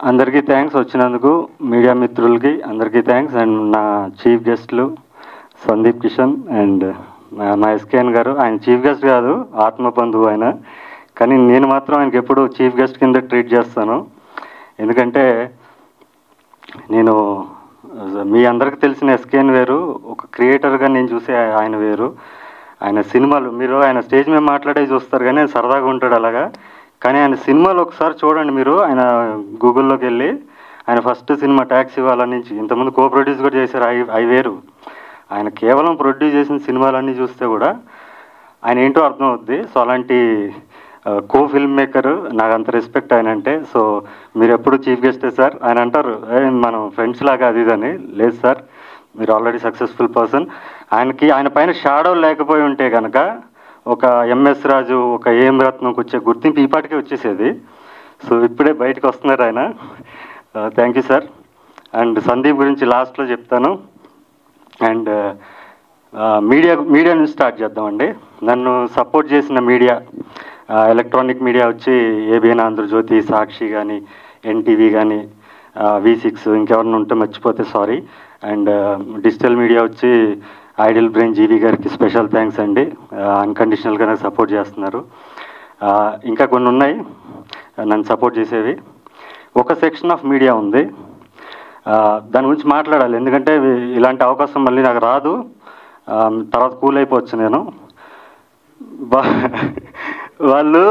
అందరికీ థ్యాంక్స్ వచ్చినందుకు మీడియా మిత్రులకి అందరికీ థ్యాంక్స్ అండ్ నా చీఫ్ గెస్ట్లు సందీప్ కిషన్ అండ్ మా- మా ఎస్కేఎన్ గారు ఆయన చీఫ్ గెస్ట్ కాదు ఆత్మ బంధువు ఆయన కానీ నేను మాత్రం ఆయనకి ఎప్పుడు చీఫ్ గెస్ట్ కింద ట్రీట్ చేస్తాను ఎందుకంటే నేను మీ అందరికి తెలిసిన ఎస్కేఎన్ వేరు ఒక క్రియేటర్గా నేను చూసే ఆయన వేరు ఆయన సినిమాలు మీరు ఆయన స్టేజ్ మీద మాట్లాడే చూస్తారు కానీ ఆయన సరదాగా ఉంటాడు అలాగా కానీ ఆయన సినిమాలు ఒకసారి చూడండి మీరు ఆయన గూగుల్లోకి వెళ్ళి ఆయన ఫస్ట్ సినిమా ట్యాక్సీ వాళ్ళ నుంచి ఇంతకుముందు కో ప్రొడ్యూస్ కూడా చేశారు అవి అవి వేరు ఆయన కేవలం ప్రొడ్యూస్ చేసిన సినిమాలన్నీ చూస్తే కూడా ఆయన ఏంటో అర్థం అవుద్ది సో అలాంటి కో ఫిల్మ్ మేకర్ నాకు అంత రెస్పెక్ట్ ఆయన అంటే సో మీరు ఎప్పుడు చీఫ్ గెస్టే సార్ ఆయన అంటారు "ఏ, మనం ఫ్రెండ్స్ లాగా అది ఇదని లేదు సార్ మీరు ఆల్రెడీ సక్సెస్ఫుల్ పర్సన్ ఆయనకి ఆయన పైన షాడో లేకపోయి ఉంటే కనుక ఒక ఎంఎస్ రాజు ఒక ఏం రత్నంకి వచ్చే గుర్తింపు ఈ పాటికే వచ్చేసేది సో ఇప్పుడే బయటకు వస్తున్నారు ఆయన thank you sir and Sandeep గురించి లాస్ట్లో చెప్తాను అండ్ మీడియా మీడియా నుంచి స్టార్ట్ చేద్దామండి నన్ను సపోర్ట్ చేసిన మీడియా ఎలక్ట్రానిక్ మీడియా వచ్చి ఏబిఎన్ ఆంధ్రజ్యోతి సాక్షి కానీ ఎన్టీవీ కానీ వి సిక్స్ ఇంకెవరిని ఉంటే మర్చిపోతే సారీ అండ్ డిజిటల్ మీడియా వచ్చి ఐడియల్ బ్రెయిన్ జీవి గారికి స్పెషల్ థ్యాంక్స్ అండి అన్కండిషనల్గా నాకు సపోర్ట్ చేస్తున్నారు ఆ, ఇంకా కొన్ని ఉన్నాయి నన్ను సపోర్ట్ చేసేవి ఒక సెక్షన్ ఆఫ్ మీడియా ఉంది ఆ, దాని గురించి మాట్లాడాలి ఎందుకంటే ఇవి- ఇలాంటి అవకాశం మళ్ళీ నాకు రాదు ఆ, తర్వాత కూల్ అయిపోవచ్చు నేను వా- వాళ్ళు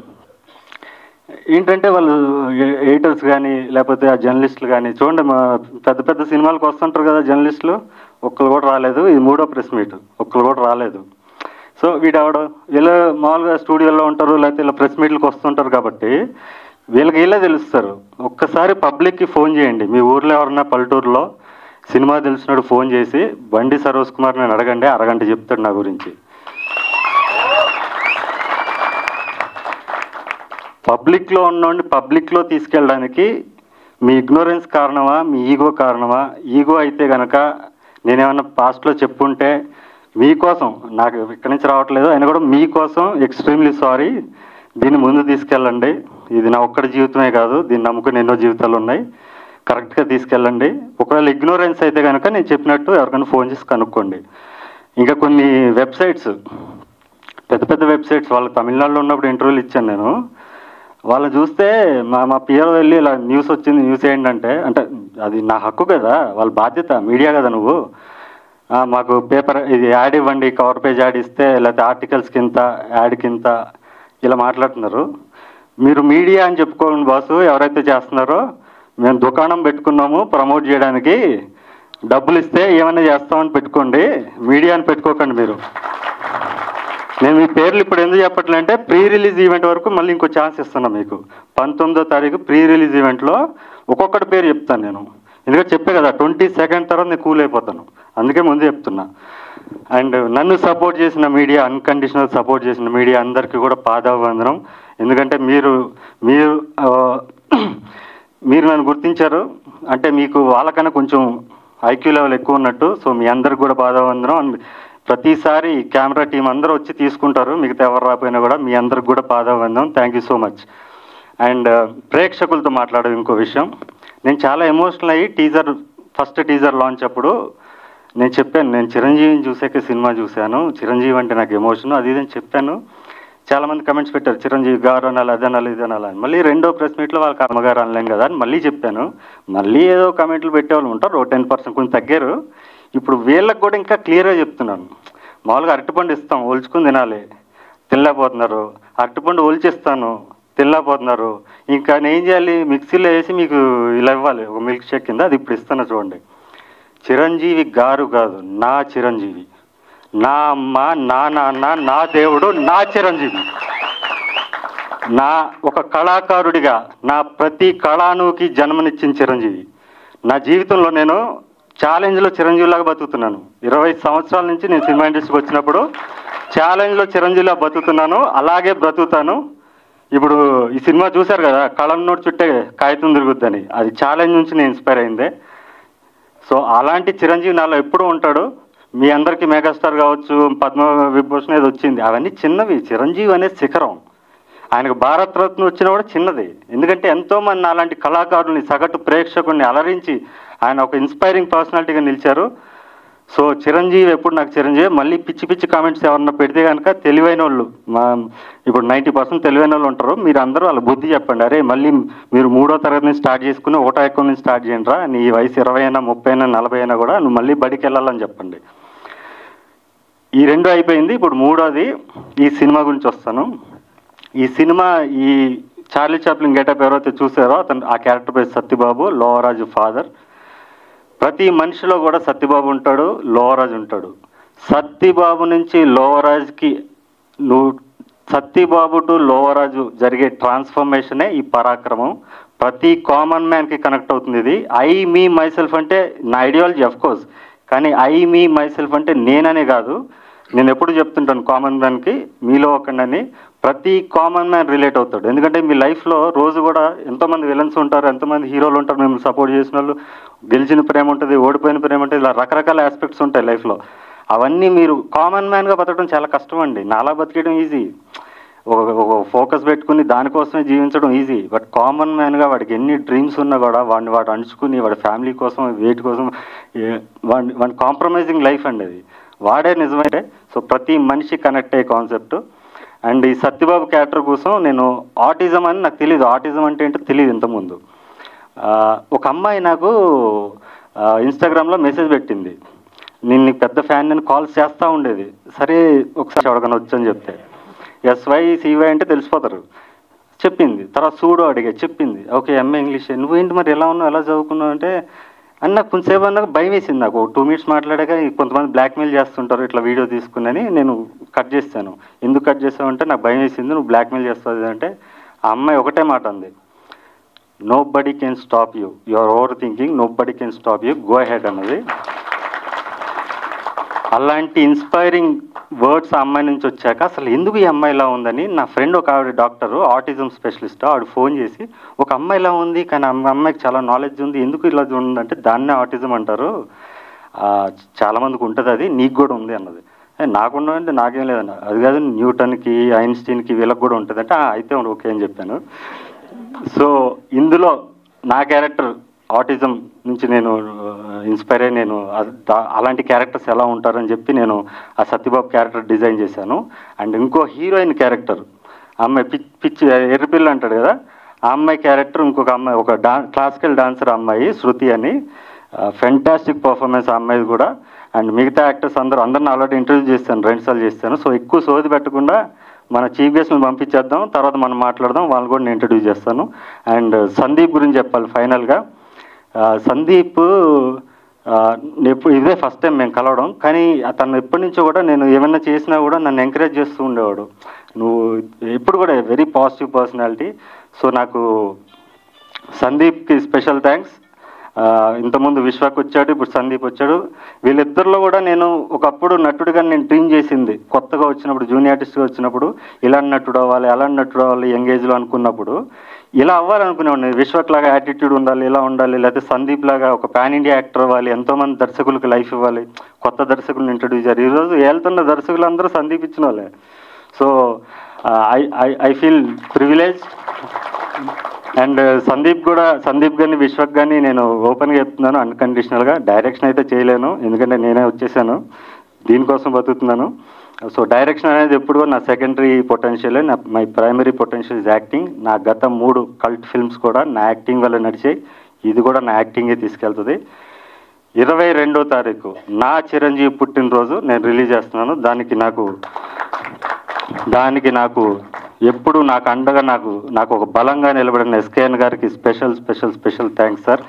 ఏంటంటే వాళ్ళు ఎడిటర్స్ కానీ లేకపోతే ఆ జర్నలిస్టులు కానీ చూడండి మా పెద్ద పెద్ద సినిమాలకు వస్తుంటారు కదా జర్నలిస్టులు ఒక్కరు కూడా రాలేదు ఇది మూడో ప్రెస్ మీట్ ఒక్కరు కూడా రాలేదు సో వీడెవడు వీళ్ళు మామూలుగా స్టూడియోలో ఉంటారు లేకపోతే ఇలా ప్రెస్ మీట్లకు వస్తుంటారు కాబట్టి వీళ్ళకి వీళ్ళే తెలుస్తారు ఒక్కసారి పబ్లిక్కి ఫోన్ చేయండి మీ ఊర్లో ఎవరన్నా పల్లెటూరులో సినిమా తెలిసినప్పుడు ఫోన్ చేసి బండి సరోజ్ కుమార్ నేను అడగండి అరగంట చెప్తాడు నా గురించి పబ్లిక్లో ఉన్నోడిని పబ్లిక్లో తీసుకెళ్ళడానికి మీ ఇగ్నోరెన్స్ కారణమా మీ ఈగో కారణమా ఈగో అయితే గనక నేనేమన్నా పాస్ట్లో చెప్పుంటే మీకోసం నాకు ఇక్కడి నుంచి రావట్లేదు అయినా కూడా మీకోసం ఎక్స్ట్రీమ్లీ సారీ దీన్ని ముందు తీసుకెళ్ళండి ఇది నా ఒక్కడి జీవితమే కాదు దీన్ని నమ్ముకుని ఎన్నో జీవితాలు ఉన్నాయి కరెక్ట్గా తీసుకెళ్ళండి ఒకవేళ ఇగ్నోరెన్స్ అయితే కనుక నేను చెప్పినట్టు ఎవరికైనా ఫోన్ చేసి కనుక్కోండి ఇంకా కొన్ని వెబ్సైట్స్ పెద్ద పెద్ద వెబ్సైట్స్ వాళ్ళ తమిళనాడులో ఉన్నప్పుడు ఇంటర్వ్యూలు ఇచ్చాను నేను వాళ్ళని చూస్తే మా మా పిఆర్ వెళ్ళి ఇలా న్యూస్ వచ్చింది న్యూస్ ఏంటంటే అంటే అది నా హక్కు కదా వాళ్ళ బాధ్యత మీడియా కదా నువ్వు ఆ, మాకు పేపర్ ఇది యాడ్ ఇవ్వండి కవర్ పేజ్ యాడ్ ఇస్తే లేకపోతే ఆర్టికల్స్ కింద యాడ్ కింద ఇలా మాట్లాడుతున్నారు మీరు మీడియా అని చెప్పుకోండి బాసు ఎవరైతే చేస్తున్నారో మేము దుకాణం పెట్టుకున్నాము ప్రమోట్ చేయడానికి డబ్బులు ఇస్తే ఏమైనా చేస్తామని పెట్టుకోండి మీడియా అని పెట్టుకోకండి మీరు నేను మీ పేర్లు ఇప్పుడు ఎందుకు చెప్పట్లే అంటే ప్రీ రిలీజ్ ఈవెంట్ వరకు మళ్ళీ ఇంకో ఛాన్స్ ఇస్తున్నా మీకు పంతొమ్మిదో తారీఖు ప్రీ రిలీజ్ ఈవెంట్లో ఒక్కొక్కటి పేరు చెప్తాను నేను ఎందుకంటే చెప్పే కదా ట్వంటీ సెకండ్ తర్వాత నేను కూల్ అయిపోతాను అందుకే ముందు చెప్తున్నా అండ్ నన్ను సపోర్ట్ చేసిన మీడియా అన్కండిషనల్ సపోర్ట్ చేసిన మీడియా అందరికీ కూడా పాదాభివందనం ఎందుకంటే మీరు మీరు ఆ, మీరు నన్ను గుర్తించారు అంటే మీకు వాళ్ళకన్నా కొంచెం ఐక్యూ లెవెల్ ఎక్కువ ఉన్నట్టు సో మీ అందరికి కూడా పాదాభివందనం అండ్ ప్రతిసారి కెమెరా టీం అందరూ వచ్చి తీసుకుంటారు మిగతా ఎవరు రాకపోయినా కూడా మీ అందరికి కూడా పాదాభివందనం thank you so much and ప్రేక్షకులతో మాట్లాడే ఇంకో విషయం నేను చాలా ఎమోషనల్ అయ్యి టీజర్ ఫస్ట్ టీజర్ లాంచ్ అప్పుడు నేను చెప్పాను నేను చిరంజీవిని చూసాక సినిమా చూశాను చిరంజీవి అంటే నాకు ఎమోషన్ అది ఇది అని చెప్పాను చాలా మంది కమెంట్స్ పెట్టారు చిరంజీవి గారు అనాలి అది అనాలి ఇది అనాలి అని మళ్ళీ రెండో ప్రెస్ మీట్లో వాళ్ళకి అమ్మగారు అనలేం కదా అని మళ్ళీ చెప్పాను మళ్ళీ ఏదో కమెంట్లు పెట్టేవాళ్ళు ఉంటారు టెన్ పర్సెంట్ కొంచెం తగ్గారు ఇప్పుడు వీళ్ళకి కూడా ఇంకా క్లియర్గా చెప్తున్నాను మామూలుగా అరటిపండు ఇస్తాం ఒలుచుకుని తినాలి తినలేకపోతున్నారు అరటిపండు ఒలిచిస్తాను తినలేకపోతున్నారు ఇంకా నేను ఏం చేయాలి మిక్సీలో వేసి మీకు ఇలా ఇవ్వాలి ఒక మిల్క్ షేక్ కింద అది ఇప్పుడు ఇస్తాను చూడండి చిరంజీవి గారు కాదు నా చిరంజీవి నా అమ్మ నా నాన్న నా దేవుడు నా చిరంజీవి నా ఒక కళాకారుడిగా నా ప్రతి కళానుకి జన్మనిచ్చిన చిరంజీవి నా జీవితంలో నేను ఛాలెంజ్లో చిరంజీవిలాగా బతుకుతున్నాను ఇరవై సంవత్సరాల నుంచి నేను సినిమా ఇండస్ట్రీకి వచ్చినప్పుడు ఛాలెంజ్లో చిరంజీవిలా బతుకుతున్నాను అలాగే బ్రతుకుతాను ఇప్పుడు ఈ సినిమా చూశారు కదా కళన్నోటి చుట్టే కాగితం తిరుగుద్దని అది ఛాలెంజ్ నుంచి నేను ఇన్స్పైర్ అయిందే సో అలాంటి చిరంజీవి నాలో ఎప్పుడూ ఉంటాడు మీ అందరికీ మెగాస్టార్ కావచ్చు పద్మ విభూషణ్ ఏదో వచ్చింది అవన్నీ చిన్నవి చిరంజీవి అనే శిఖరం ఆయనకు భారత్ రత్న వచ్చినా కూడా చిన్నది ఎందుకంటే ఎంతో మంది అలాంటి కళాకారుల్ని సగటు ప్రేక్షకుల్ని అలరించి ఆయన ఒక ఇన్స్పైరింగ్ పర్సనాలిటీగా నిలిచారు సో చిరంజీవి ఎప్పుడు నాకు చిరంజీవి మళ్ళీ పిచ్చి పిచ్చి కామెంట్స్ ఎవరన్నా పెడితే కనుక తెలివైన వాళ్ళు మా ఇప్పుడు నైంటీ పర్సెంట్ తెలివైన వాళ్ళు ఉంటారు మీరు అందరూ వాళ్ళ బుద్ధి చెప్పండి అరే మళ్ళీ మీరు మూడో తరగతి నుంచి స్టార్ట్ చేసుకుని ఒకటో ఎక్కువ నుంచి స్టార్ట్ చేయండి రా నీ వయసు ఇరవై అయినా ముప్పై అయినా నలభై అయినా కూడా నువ్వు మళ్ళీ బడికి వెళ్ళాలని చెప్పండి ఈ రెండు అయిపోయింది ఇప్పుడు మూడోది ఈ సినిమా గురించి వస్తాను ఈ సినిమా ఈ చార్లీ చాప్లిన్ గెటప్ ఎవరైతే చూసారో అతను ఆ క్యారెక్టర్ పేరు సత్యబాబు లోవరాజు ఫాదర్ ప్రతి మనిషిలో కూడా సత్యబాబు ఉంటాడు లోవరాజు ఉంటాడు సత్యబాబు నుంచి లోవరాజ్కి నువ్వు సత్యబాబు టు లోవరాజు జరిగే ట్రాన్స్ఫర్మేషనే ఈ పరాక్రమం ప్రతి కామన్ మ్యాన్కి కనెక్ట్ అవుతుంది ఇది ఐ మీ మై సెల్ఫ్ అంటే నా ఐడియాలజీ అఫ్ కోర్స్ కానీ ఐ మీ మై సెల్ఫ్ అంటే నేననే కాదు నేను ఎప్పుడు చెప్తుంటాను కామన్ మ్యాన్కి మీలో ఒకనని ప్రతి కామన్ మ్యాన్ రిలేట్ అవుతాడు ఎందుకంటే మీ లైఫ్లో రోజు కూడా ఎంతోమంది విలన్స్ ఉంటారు ఎంతోమంది హీరోలు ఉంటారు మిమ్మల్ని సపోర్ట్ చేసిన వాళ్ళు గెలిచిన ప్రేమ ఉంటుంది ఓడిపోయిన ప్రేమ ఉంటుంది ఇలా రకరకాల ఆస్పెక్ట్స్ ఉంటాయి లైఫ్లో అవన్నీ మీరు కామన్ మ్యాన్గా బతకడం చాలా కష్టం అండి నాలా బతికేయడం ఈజీ ఒక ఒక ఫోకస్ పెట్టుకుని దానికోసమే జీవించడం ఈజీ బట్ కామన్ మ్యాన్గా వాడికి ఎన్ని డ్రీమ్స్ ఉన్నా కూడా వాడిని వాడు అణుచుకుని వాడి ఫ్యామిలీ కోసం వేటి కోసం ఏ- వాడి వాడి కాంప్రమైజింగ్ లైఫ్ అండి అది వాడే నిజమైతే సో ప్రతి మనిషి కనెక్ట్ అయ్యే కాన్సెప్ట్ అండ్ ఈ సత్యబాబు క్యారెక్టర్ కోసం నేను ఆటిజం అని నాకు తెలియదు ఆటిజం అంటే ఏంటో తెలియదు ఇంతకుముందు ఆ, ఒక అమ్మాయి నాకు ఇన్స్టాగ్రామ్లో మెసేజ్ పెట్టింది నేను నీకు పెద్ద ఫ్యాన్ నేను కాల్స్ చేస్తూ ఉండేది సరే ఒకసారి ఎవరికైనా వచ్చని చెప్తే ఎస్వై సివై అంటే తెలిసిపోతారు చెప్పింది తర్వాత సూడో అడిగే చెప్పింది ఓకే ఎంఏ ఇంగ్లీష్ నువ్వేంటి మరి ఎలా ఉన్నావు ఎలా చదువుకున్నావు అంటే అని నాకు కొంచెంసేపు అన్నాక భయం వేసింది నాకు టూ మినిట్స్ మాట్లాడాక కొంతమంది బ్లాక్మెయిల్ చేస్తుంటారు ఇట్లా వీడియో తీసుకుని నేను కట్ చేస్తాను ఎందుకు కట్ చేస్తావు అంటే నాకు భయం వేసింది నువ్వు బ్లాక్మెయిల్ చేస్తావు అంటే ఆ అమ్మాయి ఒకటే మాట అంది nobody can stop you your overthinking nobody can stop you go ahead అన్నది అలాంటి ఇన్స్పైరింగ్ వర్డ్స్ ఆ అమ్మాయి నుంచి వచ్చాక అసలు ఎందుకు ఈ అమ్మాయి ఇలా ఉందని నా ఫ్రెండ్ ఒక ఆవిడ డాక్టర్ ఆటిజం స్పెషలిస్ట్ ఆవిడ ఫోన్ చేసి ఒక అమ్మాయి ఇలా ఉంది కానీ ఆ అమ్మాయికి చాలా నాలెడ్జ్ ఉంది ఎందుకు ఇలా ఉందంటే దాన్నే ఆటిజం అంటారు ఆ, చాలా మందికి ఉంటుంది అది నీకు కూడా ఉంది అన్నది "ఏ, నాకుండా అంటే నాకేం లేదన్న అది కాదు న్యూటన్కి ఐన్స్టీన్కి వీళ్ళకి కూడా ఉంటుంది అంటే "ఆ, అయితే ఓకే అని చెప్పాను సో ఇందులో నా క్యారెక్టర్ ఆటిజం నుంచి నేను ఇన్స్పైర్ అయ్యి నేను అ- దా- అలాంటి క్యారెక్టర్స్ ఎలా ఉంటారని చెప్పి నేను ఆ సత్యబాబు క్యారెక్టర్ డిజైన్ చేశాను అండ్ ఇంకో హీరోయిన్ క్యారెక్టర్ అమ్మాయి పిచ్చి పిచ్చి ఎర్రపిల్ల అంటాడు కదా ఆ అమ్మాయి క్యారెక్టర్ ఇంకొక అమ్మాయి ఒక డా క్లాసికల్ డాన్సర్ అమ్మాయి శృతి అని ఫెంటాస్టిక్ పర్ఫార్మెన్స్ ఆ అమ్మాయి కూడా అండ్ మిగతా యాక్టర్స్ అందరూ అందరిని ఆల్రెడీ ఇంటర్వ్యూ చేస్తాను రెండు సార్లు చేస్తాను సో ఎక్కువ సోది పెట్టకుండా మన చీఫ్ గెస్ట్ని పంపించేద్దాం తర్వాత మనం మాట్లాడదాం వాళ్ళని కూడా నేను ఇంట్రడ్యూస్ చేస్తాను అండ్ సందీప్ గురించి చెప్పాలి ఫైనల్గా ఆ, సందీప్ ఆ, ఎప్పుడు ఇదే ఫస్ట్ టైం మేము కలవడం కానీ అతను ఎప్పటి నుంచో కూడా నేను ఏమైనా చేసినా కూడా నన్ను ఎంకరేజ్ చేస్తూ ఉండేవాడు నువ్వు ఎప్పుడు కూడా వెరీ పాజిటివ్ పర్సనాలిటీ సో నాకు సందీప్కి స్పెషల్ థ్యాంక్స్ ఇంతకుముందు విశ్వాక్ వచ్చాడు ఇప్పుడు సందీప్ వచ్చాడు వీళ్ళిద్దరిలో కూడా నేను ఒకప్పుడు నటుడిగా నేను డ్రీమ్ చేసింది కొత్తగా వచ్చినప్పుడు జూనియర్ ఆర్టిస్ట్గా వచ్చినప్పుడు ఇలా నటుడు అవ్వాలి అలా నటుడు అవ్వాలి యంగ్ ఏజ్లో అనుకున్నప్పుడు ఇలా అవ్వాలనుకునేవాడిని విశ్వక్ లాగా యాటిట్యూడ్ ఉండాలి ఇలా ఉండాలి లేకపోతే సందీప్ లాగా ఒక పాన్ ఇండియా యాక్టర్ అవ్వాలి ఎంతోమంది దర్శకులకు లైఫ్ ఇవ్వాలి కొత్త దర్శకులను ఇంట్రడ్యూస్ చేయాలి ఈరోజు వెళ్తున్న దర్శకులందరూ సందీప్ ఇచ్చిన వాళ్ళే so I I I feel privilege and Sandeep కూడా సందీప్ గారిని విశ్వక్ గారిని నేను ఓపెన్గా చెప్తున్నాను అన్కండిషనల్గా డైరెక్షన్ అయితే చేయలేను ఎందుకంటే నేనే వచ్చేసాను దీనికోసం బతుకుతున్నాను సో డైరెక్షన్ అనేది ఎప్పుడు కూడా నా సెకండరీ పొటెన్షియల్ నా my primary potential is acting నా గత మూడు కల్ట్ ఫిల్మ్స్ కూడా నా యాక్టింగ్ వల్ల నడిచాయి ఇది కూడా నా యాక్టింగే తీసుకెళ్తుంది ఇరవై రెండో తారీఖు నా చిరంజీవి పుట్టినరోజు నేను రిలీజ్ చేస్తున్నాను దానికి నాకు దానికి నాకు ఎప్పుడు నాకు అండగా నాకు నాకు ఒక బలంగా నిలబడిన ఎస్కేఎన్ గారికి special special special thanks sir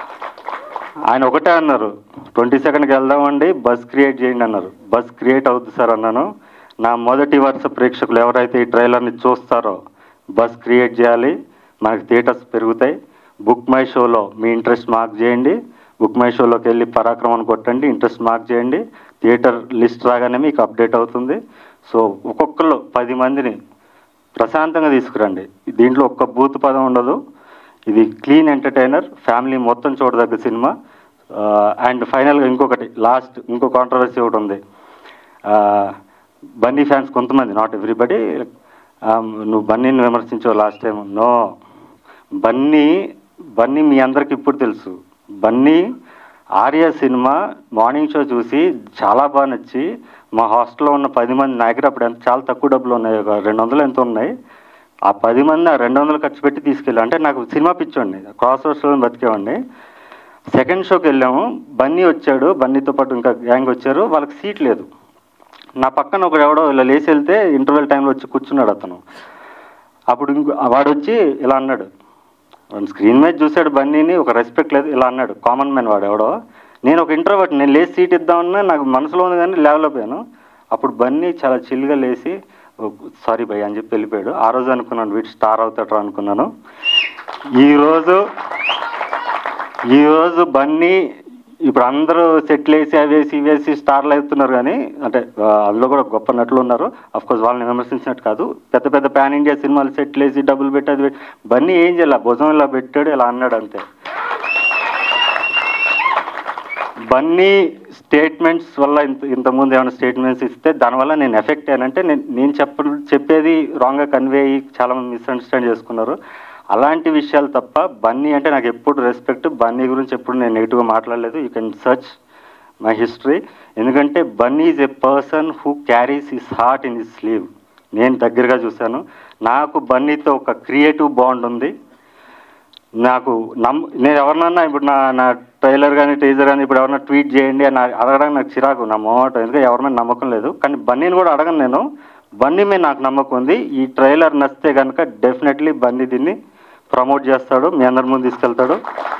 ఆయన ఒకటే అన్నారు ట్వంటీ సెకండ్కి వెళ్దామండి బస్ క్రియేట్ చేయండి అన్నారు బస్ క్రియేట్ అవుతుంది సార్ అన్నాను నా మొదటి వరుస ప్రేక్షకులు ఎవరైతే ఈ ట్రైలర్ని చూస్తారో బస్ క్రియేట్ చేయాలి మనకి థియేటర్స్ పెరుగుతాయి బుక్ మై షోలో మీ ఇంట్రెస్ట్ మార్క్ చేయండి బుక్ మై షోలోకి వెళ్ళి పరాక్రమం కొట్టండి ఇంట్రెస్ట్ మార్క్ చేయండి థియేటర్ లిస్ట్ రాగానే మీకు అప్డేట్ అవుతుంది సో ఒక్కొక్కరు పది మందిని ప్రశాంతంగా తీసుకురండి దీంట్లో ఒక్క బూత్ పదం ఉండదు ఇది క్లీన్ ఎంటర్టైనర్ ఫ్యామిలీ మొత్తం చూడదగ్గ సినిమా అండ్ ఫైనల్గా ఇంకొకటి లాస్ట్ ఇంకో కాంట్రవర్సీ ఒకటి ఉంది బన్నీ ఫ్యాన్స్ కొంతమంది నాట్ ఎవ్రీబడి నువ్వు బన్నీని విమర్శించావు last time no Bunny Bunny మీ అందరికి ఇప్పుడు తెలుసు Bunny Arya cinema morning show చూసి చాలా బాగా నచ్చి మా హాస్టల్లో ఉన్న పది మంది నా దగ్గర అప్పుడు ఎంత చాలా తక్కువ డబ్బులు ఉన్నాయి ఒక రెండు వందలు ఎంత ఉన్నాయి ఆ పది మంది ఆ రెండు వందలు ఖర్చు పెట్టి తీసుకెళ్ళి అంటే నాకు సినిమా పిచ్చోండి క్రాస్ రోడ్స్లో బతికేవాడిని సెకండ్ షోకి వెళ్ళాము బన్నీ వచ్చాడు బన్నీతో పాటు ఇంకా గ్యాంగ్ వచ్చారు వాళ్ళకి సీట్ లేదు నా పక్కన ఒకడు ఎవడో ఇలా లేచి వెళ్తే ఇంటర్వెల్ టైంలో వచ్చి కూర్చున్నాడు అతను అప్పుడు ఇంకో వాడు వచ్చి ఇలా అన్నాడు వాడు స్క్రీన్ మీద చూశాడు బన్నీని ఒక రెస్పెక్ట్ లేదు ఇలా అన్నాడు కామన్ మ్యాన్ వాడు ఎవడో నేను ఒక ఇంటర్వర్ట్ నేను లేచి సీట్ ఇద్దామన్నా నాకు మనసులో ఉంది కానీ లేవలేకపోయాను అప్పుడు బన్నీ చాలా చిల్గా లేచి సారీ భయ్ అని చెప్పి వెళ్ళిపోయాడు ఆ రోజు అనుకున్నాను వీటి స్టార్ అవుతాడు అనుకున్నాను ఈరోజు ఈరోజు బన్నీ ఇప్పుడు అందరూ సెటిల్ వేసి అవి వేసి ఇవి వేసి స్టార్లు అవుతున్నారు కానీ అంటే ఆ, అందులో కూడా గొప్ప నటులు ఉన్నారు అఫ్ కోర్స్ వాళ్ళని విమర్శించినట్టు కాదు పెద్ద పెద్ద పాన్ ఇండియా సినిమాలు సెటిల్ వేసి డబ్బులు పెట్టి అది పెట్టి బన్నీ ఏం చేయాలి భుజం ఇలా పెట్టాడు ఇలా అన్నాడు అంతే బన్నీ స్టేట్మెంట్స్ వల్ల ఇంత ఇంతకుముందు ఏమైనా స్టేట్మెంట్స్ ఇస్తే దానివల్ల నేను ఎఫెక్ట్ అయ్యానంటే నేను నేను చెప్ప చెప్పేది రాంగ్గా కన్వే అయ్యి చాలా మంది మిస్అండర్స్టాండ్ చేసుకున్నారు అలాంటి విషయాలు తప్ప బన్నీ అంటే నాకు ఎప్పుడు రెస్పెక్ట్ బన్నీ గురించి ఎప్పుడు నేను నెగిటివ్గా మాట్లాడలేదు you can search my history ఎందుకంటే Bunny is a person who carries his heart in his sleeve నేను దగ్గరగా చూశాను నాకు బన్నీతో ఒక క్రియేటివ్ బాండ్ ఉంది నాకు నమ్ నేను ఎవరినన్నా ఇప్పుడు నా నా ట్రైలర్ కానీ టీజర్ కానీ ఇప్పుడు ఎవరన్నా ట్వీట్ చేయండి అని అడగడానికి నాకు చిరాకు నా మొహమాట ఎందుకంటే ఎవరి మీద నమ్మకం లేదు కానీ బన్నీని కూడా అడగను నేను బన్నీ మీద నాకు నమ్మకం ఉంది ఈ ట్రైలర్ నచ్చితే కనుక డెఫినెట్లీ బన్నీ దీన్ని ప్రమోట్ చేస్తాడు మీ అందరి ముందు తీసుకెళ్తాడు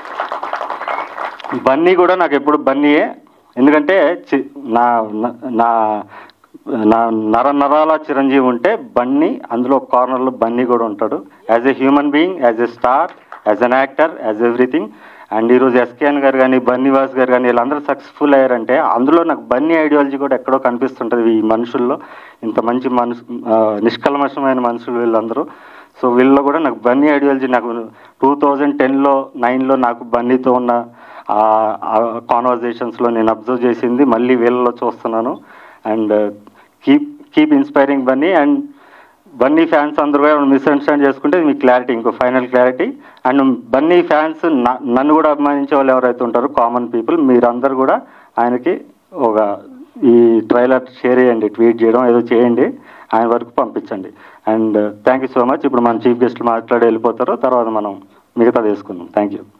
బన్నీ కూడా నాకు ఎప్పుడు బన్నీయే ఎందుకంటే చి- నా నా- నా నా నర నరాల చిరంజీవి ఉంటే బన్నీ అందులో కార్నర్లో బన్నీ కూడా ఉంటాడు as a human being as a star as an actor as everything and ఈరోజు ఎస్కేఎన్ గారు కానీ బన్నీవాస్ గారు కానీ వీళ్ళందరూ సక్సెస్ఫుల్ అయ్యారంటే అందులో నాకు బన్నీ ఐడియాలజీ కూడా ఎక్కడో కనిపిస్తుంటుంది ఈ మనుషుల్లో ఇంత మంచి మనసు ఆ, నిష్కల్మషమైన మనుషులు వీళ్ళందరూ సో వీళ్ళలో కూడా నాకు బన్నీ ఐడియాలజీ నాకు టూ థౌజండ్ టెన్లో నైన్లో నాకు బన్నీతో ఉన్న కాన్వర్జేషన్స్లో నేను అబ్జర్వ్ చేసింది మళ్ళీ వీళ్ళలో చూస్తున్నాను and keep keep inspiring Bunny and Bunny fans అందరూ కూడా మిస్అండర్స్టాండ్ చేసుకుంటే మీకు క్లారిటీ ఇంకో final clarity and Bunny fans నన్ను కూడా అభిమానించే వాళ్ళు ఎవరైతే ఉంటారో కామన్ పీపుల్ మీరందరూ కూడా ఆయనకి ఒక ఈ ట్రైలర్ షేర్ చేయండి ట్వీట్ చేయడం ఏదో చేయండి ఆయన వరకు పంపించండి and thank you so much ఇప్పుడు మన చీఫ్ గెస్ట్లు మాట్లాడి వెళ్ళిపోతారు తర్వాత మనం మిగతా తీసుకుందాం థ్యాంక్ యూ